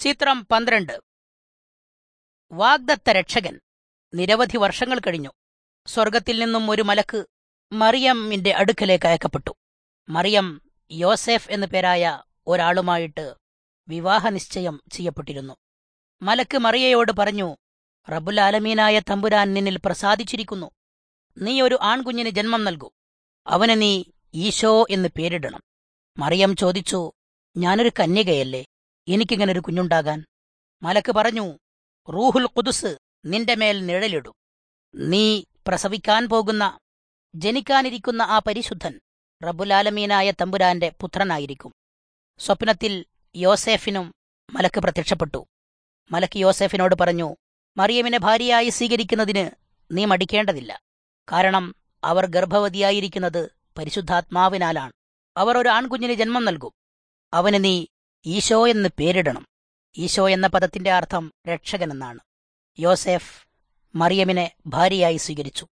ചിത്രം പന്ത്രണ്ട് വാഗ്ദത്ത രക്ഷകൻ നിരവധി വർഷങ്ങൾ കഴിഞ്ഞു സ്വർഗത്തിൽ നിന്നും ഒരു മലക്ക് മറിയമ്മിന്റെ അടുക്കലേക്ക് അയക്കപ്പെട്ടു മറിയം യോസെഫ് എന്നു പേരായ ഒരാളുമായിട്ട് വിവാഹ നിശ്ചയം ചെയ്യപ്പെട്ടിരുന്നു മലക്ക് മറിയയോട് പറഞ്ഞു റബുൽ ആലമീനായ തമ്പുരാൻ നിന്നിൽ പ്രസാദിച്ചിരിക്കുന്നു നീ ഒരു ആൺകുഞ്ഞിന് ജന്മം നൽകൂ അവന് നീ ഈശോ എന്ന് പേരിടണം മറിയം ചോദിച്ചു ഞാനൊരു കന്യകയല്ലേ എനിക്കിങ്ങനൊരു കുഞ്ഞുണ്ടാകാൻ മലക്ക് പറഞ്ഞു റൂഹുൽ കുദുസ് നിന്റെ മേൽ നിഴലിടും നീ പ്രസവിക്കാൻ പോകുന്ന ജനിക്കാനിരിക്കുന്ന ആ പരിശുദ്ധൻ റബ്ബുലാലമീനായ തമ്പുരാന്റെ പുത്രനായിരിക്കും സ്വപ്നത്തിൽ യോസേഫിനും മലക്ക് പ്രത്യക്ഷപ്പെട്ടു മലക്ക് യോസേഫിനോട് പറഞ്ഞു മറിയമിനെ ഭാര്യയായി സ്വീകരിക്കുന്നതിന് നീ മടിക്കേണ്ടതില്ല കാരണം അവർ ഗർഭവതിയായിരിക്കുന്നത് പരിശുദ്ധാത്മാവിനാലാണ് അവർ ഒരു ആൺകുഞ്ഞിന് ജന്മം നൽകും അവന് നീ ഈശോ എന്ന് പേരിടണം ഈശോ എന്ന പദത്തിന്റെ അർത്ഥം രക്ഷകനെന്നാണ് യോസെഫ് മറിയമിനെ ഭാര്യയായി സ്വീകരിച്ചു